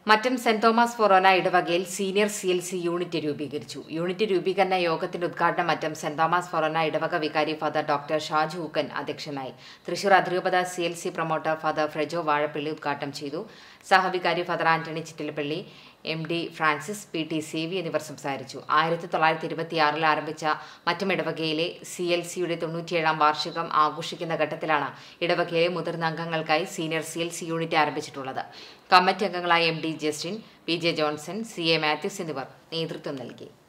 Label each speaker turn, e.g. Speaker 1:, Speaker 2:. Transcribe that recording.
Speaker 1: Mattam saint Thomas Forane ഇടവകയിൽ senior C L C unit രൂപീകരിച്ചു unit രൂപീകരണ യോഗത്തിന്റെ ഉദ്ഘാടനം മറ്റം സെന്റ് തോമസ് ഫൊറോന ഇടവക വികാരി ഫാദർ ഡോക്ടർ ഷാജു ഹൂക്കൻ അധ്യക്ഷനായി തൃശൂർ അതിരൂപത C L C promoter father Frejo Vazhappally ഉദ്ഘാടനം ചെയ്തു സഹവികാരി father Antony Chittilappilly M D Francis P T Savy എന്നിവർ സംസാരിച്ചു ആയിരത്തി തൊള്ളായിരത്തി ഇരുപത്തിയാറിൽ ആരംഭിച്ച മറ്റം ഇടവകയിലെ സി എൽ സിയുടെ തൊണ്ണൂറ്റിയേഴാം വാർഷികം ആഘോഷിക്കുന്ന ഘട്ടത്തിലാണ് ഇടവകയിലെ മുതിർന്ന അംഗങ്ങൾക്കായി senior C L C unit ആരംഭിച്ചിട്ടുള്ളത് കമ്മിറ്റി അംഗങ്ങളായ M D Justin P J Johnson C A Mathews എന്നിവർ നേതൃത്വം നൽകി